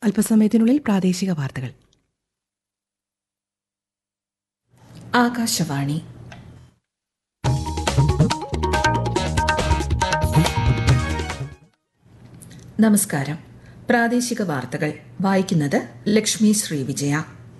അല്പസമയത്തിനുള്ളിൽ പ്രാദേശിക വാർത്തകൾ ആകാശവാണി നമസ്കാരം പ്രാദേശിക വാർത്തകൾ വായിക്കുന്നത് ലക്ഷ്മി ശ്രീ വിജയ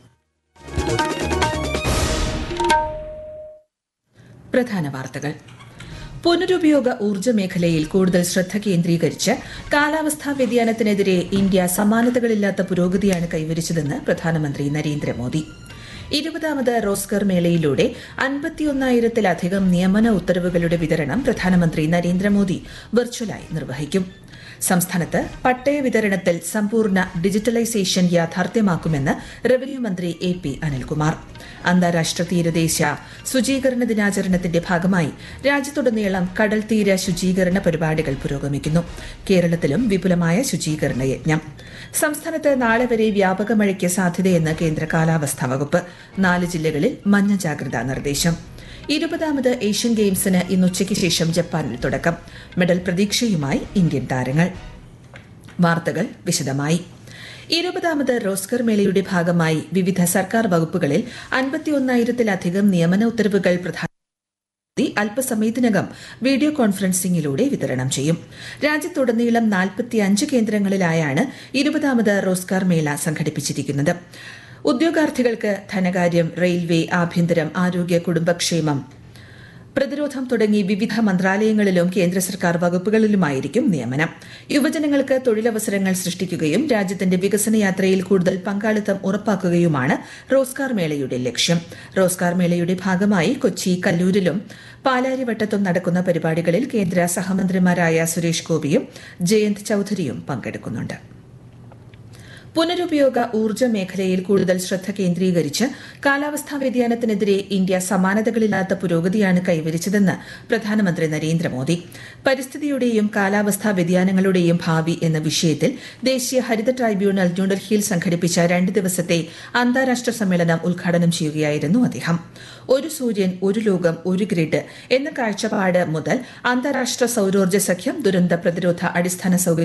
പ്രധാന വാർത്തകൾ പുനരുപയോഗ ഊർജ്ജ മേഖലയിൽ കൂടുതൽ ശ്രദ്ധ കേന്ദ്രീകരിച്ച് കാലാവസ്ഥാ വ്യതിയാനത്തിനെതിരെ ഇന്ത്യ സമാനതകളില്ലാത്ത പുരോഗതിയാണ് കൈവരിച്ചതെന്ന് പ്രധാനമന്ത്രി നരേന്ദ്രമോദി ഇരുപതാമത് റോസ്കർ മേളയിലൂടെ അൻപത്തിയൊന്നായിരത്തിലധികം നിയമന ഉത്തരവുകളുടെ വിതരണം പ്രധാനമന്ത്രി നരേന്ദ്രമോദി വെർച്വലായി നിർവഹിക്കും സംസ്ഥാനത്ത് പട്ടയ വിതരണത്തിൽ സമ്പൂർണ്ണ ഡിജിറ്റലൈസേഷൻ യാഥാർത്ഥ്യമാക്കുമെന്ന് റവന്യൂ മന്ത്രി എ പി അനിൽകുമാർ അന്താരാഷ്ട്ര തീരദേശ ശുചീകരണ ദിനാചരണത്തിന്റെ ഭാഗമായി രാജ്യത്തുടനീളം കടൽ തീര ശുചീകരണ പരിപാടികൾ പുരോഗമിക്കുന്നു കേരളത്തിലും വിപുലമായ ശുചീകരണ യജ്ഞം സംസ്ഥാനത്ത് നാളെ വരെ വ്യാപക മഴയ്ക്ക് സാധ്യതയെന്ന് കേന്ദ്ര കാലാവസ്ഥാ വകുപ്പ് നാല് ജില്ലകളിൽ മഞ്ഞ ജാഗ്രതാ നിർദ്ദേശം ഇരുപതാമത് ഏഷ്യൻ ഗെയിംസിന് ഇന്ന് ഉച്ചയ്ക്ക് ശേഷം ജപ്പാനിൽ തുടക്കം മെഡൽ പ്രതീക്ഷയുമായി ഇന്ത്യൻ താരങ്ങൾ വാർത്തകൾ വിശദമായി ഇരുപതാമത് റോസ്കർ മേളയുടെ ഭാഗമായി വിവിധ സർക്കാർ വകുപ്പുകളിൽ അൻപത്തിയൊന്നായിരത്തിലധികം നിയമന ഉത്തരവുകൾ പ്രധാന അല്പസമയത്തിനകം വീഡിയോ കോൺഫറൻസിംഗിലൂടെ വിതരണം ചെയ്യും രാജ്യത്തുടനീളം നാൽപ്പത്തിയഞ്ച് കേന്ദ്രങ്ങളിലായാണ് ഇരുപതാമത് റോസ്കാർ മേള സംഘടിപ്പിച്ചിരിക്കുന്നത് ഉദ്യോഗാർത്ഥികൾക്ക് ധനകാര്യം റെയിൽവേ ആഭ്യന്തരം ആരോഗ്യ കുടുംബക്ഷേമം പ്രതിരോധം തുടങ്ങി വിവിധ മന്ത്രാലയങ്ങളിലും കേന്ദ്ര സർക്കാർ വകുപ്പുകളിലുമായിരിക്കും നിയമനം യുവജനങ്ങൾക്ക് തൊഴിലവസരങ്ങൾ സൃഷ്ടിക്കുകയും രാജ്യത്തിന്റെ വികസന യാത്രയിൽ കൂടുതൽ പങ്കാളിത്തം ഉറപ്പാക്കുകയുമാണ് റോസ്കാർ മേളയുടെ ലക്ഷ്യം റോസ്കാർ മേളയുടെ ഭാഗമായി കൊച്ചി കല്ലൂരിലും പാലാരിവട്ടത്തും നടക്കുന്ന പരിപാടികളിൽ കേന്ദ്ര സഹമന്ത്രിമാരായ സുരേഷ് ഗോപിയും ജയന്ത് ചൌധരിയും പങ്കെടുക്കുന്നുണ്ട് പുനരുപയോഗ ഊർജ്ജ മേഖലയിൽ കൂടുതൽ ശ്രദ്ധ കേന്ദ്രീകരിച്ച് കാലാവസ്ഥാ വ്യതിയാനത്തിനെതിരെ ഇന്ത്യ സമാനതകളില്ലാത്ത പുരോഗതിയാണ് കൈവരിച്ചതെന്ന് പ്രധാനമന്ത്രി നരേന്ദ്രമോദി പരിസ്ഥിതിയുടെയും കാലാവസ്ഥാ വ്യതിയാനങ്ങളുടെയും ഭാവി എന്ന വിഷയത്തിൽ ദേശീയ ഹരിത ട്രൈബ്യൂണൽ ന്യൂഡൽഹിയിൽ സംഘടിപ്പിച്ച രണ്ട് ദിവസത്തെ അന്താരാഷ്ട്ര സമ്മേളനം ഉദ്ഘാടനം ചെയ്യുകയായിരുന്നു അദ്ദേഹം ഒരു സൂര്യൻ ഒരു ലോകം ഒരു ഗ്രിഡ് എന്ന കാഴ്ചപ്പാട് മുതൽ അന്താരാഷ്ട്ര സൌരോർജ്ജ സഖ്യം ദുരന്ത പ്രതിരോധ അടിസ്ഥാന സൌകര്യ